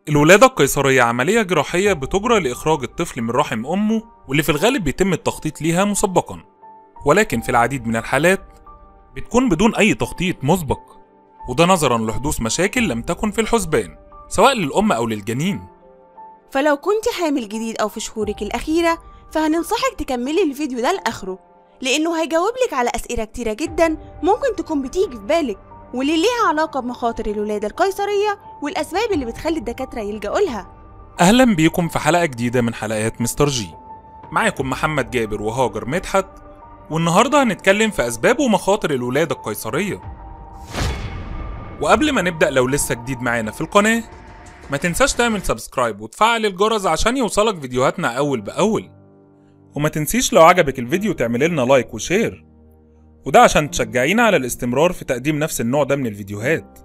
الولادة القيصرية عملية جراحية بتجرى لإخراج الطفل من رحم أمه واللي في الغالب بيتم التخطيط ليها مسبقا ولكن في العديد من الحالات بتكون بدون أي تخطيط مسبق وده نظرا لحدوث مشاكل لم تكن في الحسبان سواء للأم أو للجنين فلو كنت حامل جديد أو في شهورك الأخيرة فهننصحك تكملي الفيديو ده لآخره لأنه هيجاوبلك على أسئلة كتيرة جدا ممكن تكون بتيجي في بالك واللي ليها علاقة بمخاطر الولادة القيصرية والأسباب اللي بتخلي الدكاترة يلجأوا لها أهلا بيكم في حلقة جديدة من حلقات مستر جي معاكم محمد جابر وهاجر مدحت والنهاردة هنتكلم في أسباب ومخاطر الولادة القيصرية وقبل ما نبدأ لو لسه جديد معانا في القناة ما تنساش تعمل سبسكرايب وتفعل الجرس عشان يوصلك فيديوهاتنا أول بأول وما تنسيش لو عجبك الفيديو تعمل لنا لايك وشير وده عشان تشجعينا على الاستمرار في تقديم نفس النوع ده من الفيديوهات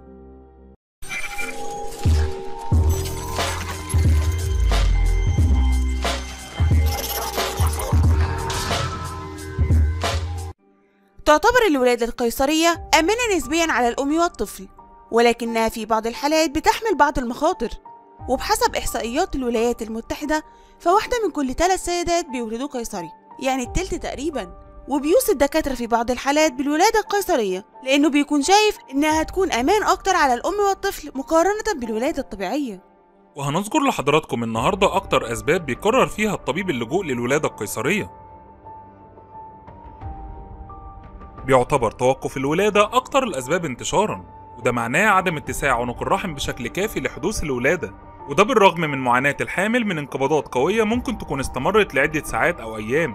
تعتبر الولادة القيصرية آمنة نسبيا على الأم والطفل ولكنها في بعض الحالات بتحمل بعض المخاطر وبحسب إحصائيات الولايات المتحدة فواحدة من كل ثلاث سيدات بيولدوا قيصري يعني التلت تقريبا وبيوصي الدكاترة في بعض الحالات بالولادة القيصرية لأنه بيكون شايف إنها هتكون أمان أكتر على الأم والطفل مقارنة بالولادة الطبيعية وهنذكر لحضراتكم النهاردة أكتر أسباب بيقرر فيها الطبيب اللجوء للولادة القيصرية بيعتبر توقف الولادة أكتر الأسباب انتشارا وده معناه عدم اتساع عنق الرحم بشكل كافي لحدوث الولادة وده بالرغم من معاناة الحامل من انقباضات قوية ممكن تكون استمرت لعدة ساعات أو أيام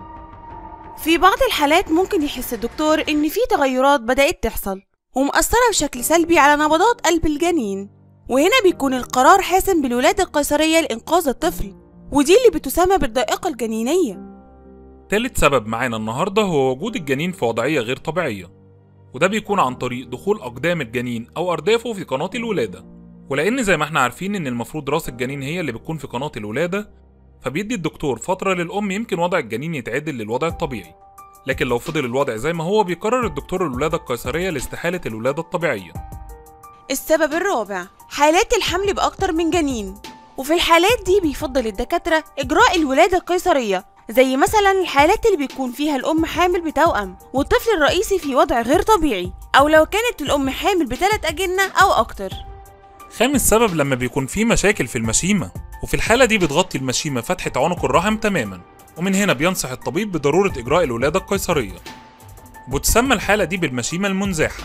في بعض الحالات ممكن يحس الدكتور إن في تغيرات بدأت تحصل ومؤثرة بشكل سلبي على نبضات قلب الجنين وهنا بيكون القرار حاسم بالولادة القيصرية لإنقاذ الطفل ودي اللي بتسمى بالضائقة الجنينية تالت سبب معانا النهاردة هو وجود الجنين في وضعية غير طبيعية وده بيكون عن طريق دخول أقدام الجنين أو أردافه في قناة الولادة ولأن زي ما احنا عارفين إن المفروض راس الجنين هي اللي بتكون في قناة الولادة فبيدي الدكتور فترة للأم يمكن وضع الجنين يتعدل للوضع الطبيعي لكن لو فضل الوضع زي ما هو بيقرر الدكتور الولادة القيصرية لاستحالة الولادة الطبيعية السبب الرابع حالات الحمل بأكتر من جنين وفي الحالات دي بيفضل الدكاترة إجراء الولادة القيصرية زي مثلا الحالات اللي بيكون فيها الأم حامل بتوأم والطفل الرئيسي في وضع غير طبيعي أو لو كانت الأم حامل بثلاث أجنة أو أكتر خامس سبب لما بيكون في مشاكل في المشيمة وفي الحالة دي بتغطي المشيمة فتحة عنق الرحم تماما ومن هنا بينصح الطبيب بضرورة إجراء الولادة القيصرية وتسمى الحالة دي بالمشيمة المنزاحة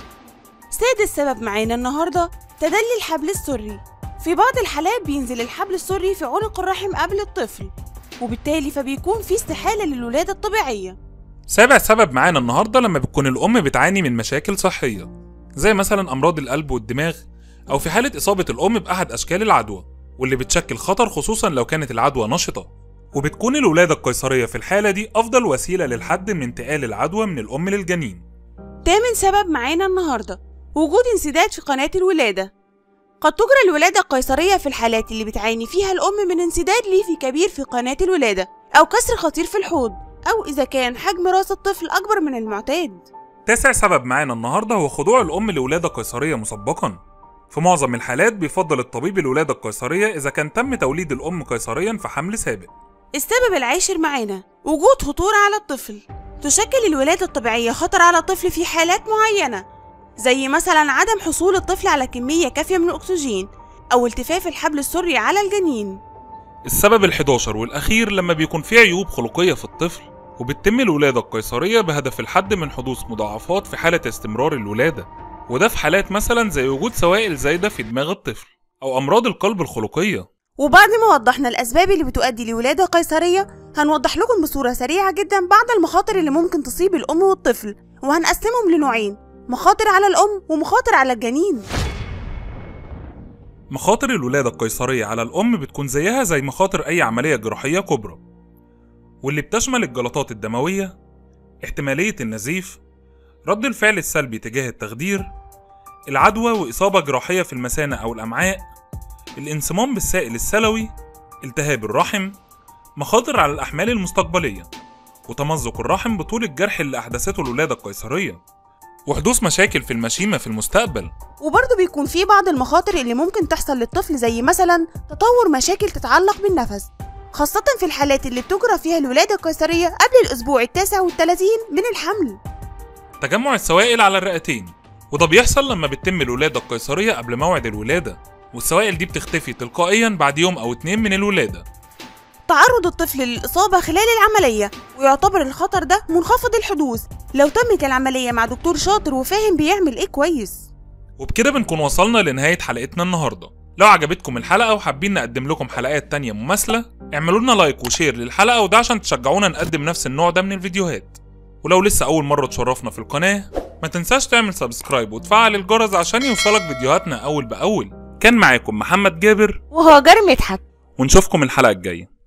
سادس سبب معانا النهاردة تدلي الحبل السري في بعض الحالات بينزل الحبل السري في عنق الرحم قبل الطفل وبالتالي فبيكون في استحالة للولادة الطبيعية سابع سبب معانا النهاردة لما بتكون الأم بتعاني من مشاكل صحية زي مثلا أمراض القلب والدماغ أو في حالة إصابة الأم بأحد أشكال العدوى واللي بتشكل خطر خصوصا لو كانت العدوى نشطة وبتكون الولادة القيصرية في الحالة دي أفضل وسيلة للحد من انتقال العدوى من الأم للجنين تامن سبب معانا النهاردة وجود انسداد في قناة الولادة قد تجرى الولادة القيصرية في الحالات اللي بتعاني فيها الأم من انسداد ليفي كبير في قناة الولادة أو كسر خطير في الحوض أو إذا كان حجم راس الطفل أكبر من المعتاد تاسع سبب معانا النهاردة هو خضوع الأم لولادة قيصرية مسبقا في معظم الحالات بيفضل الطبيب الولادة القيصرية إذا كان تم توليد الأم قيصريا في حمل سابق السبب العاشر معانا وجود خطورة على الطفل تشكل الولادة الطبيعية خطر على الطفل في حالات معينة زي مثلا عدم حصول الطفل على كمية كافية من الأكسجين أو التفاف الحبل السري على الجنين السبب الحداشر والأخير لما بيكون في عيوب خلقية في الطفل وبتتم الولادة القيصرية بهدف الحد من حدوث مضاعفات في حالة استمرار الولادة وده في حالات مثلا زي وجود سوائل زايدة في دماغ الطفل أو أمراض القلب الخلقية وبعد ما وضحنا الأسباب اللي بتؤدي لولادة قيصرية هنوضح لكم بصورة سريعة جدا بعض المخاطر اللي ممكن تصيب الأم والطفل وهنقسمهم لنوعين مخاطر على الأم ومخاطر على الجنين مخاطر الولادة القيصرية على الأم بتكون زيها زي مخاطر أي عملية جراحية كبرى واللي بتشمل الجلطات الدموية احتمالية النزيف رد الفعل السلبي تجاه التخدير العدوى وإصابة جراحية في المثانة أو الأمعاء الانصمام بالسائل السلوي التهاب الرحم مخاطر على الأحمال المستقبلية وتمزق الرحم بطول الجرح اللي أحدثته الولادة القيصرية وحدوث مشاكل في المشيمة في المستقبل وبرضه بيكون في بعض المخاطر اللي ممكن تحصل للطفل زي مثلا تطور مشاكل تتعلق بالنفس خاصة في الحالات اللي بتجرى فيها الولادة القيصرية قبل الأسبوع التاسع والثلاثين من الحمل تجمع السوائل على الرئتين وده بيحصل لما بتتم الولادة القيصرية قبل موعد الولادة والسوائل دي بتختفي تلقائيا بعد يوم أو اتنين من الولادة تعرض الطفل للإصابة خلال العملية ويعتبر الخطر ده منخفض الحدوث لو تمت العملية مع دكتور شاطر وفاهم بيعمل إيه كويس وبكده بنكون وصلنا لنهاية حلقتنا النهاردة لو عجبتكم الحلقة وحابين نقدم لكم حلقات تانية مماثلة اعملوا لنا لايك وشير للحلقة وده عشان تشجعونا نقدم نفس النوع ده من الفيديوهات ولو لسه أول مرة تشرفنا في القناة ما تنساش تعمل سبسكرايب وتفعل الجرس عشان يوصلك فيديوهاتنا أول بأول كان معاكم محمد جابر وهاجر مدحت ونشوفكم الحلقة الجاية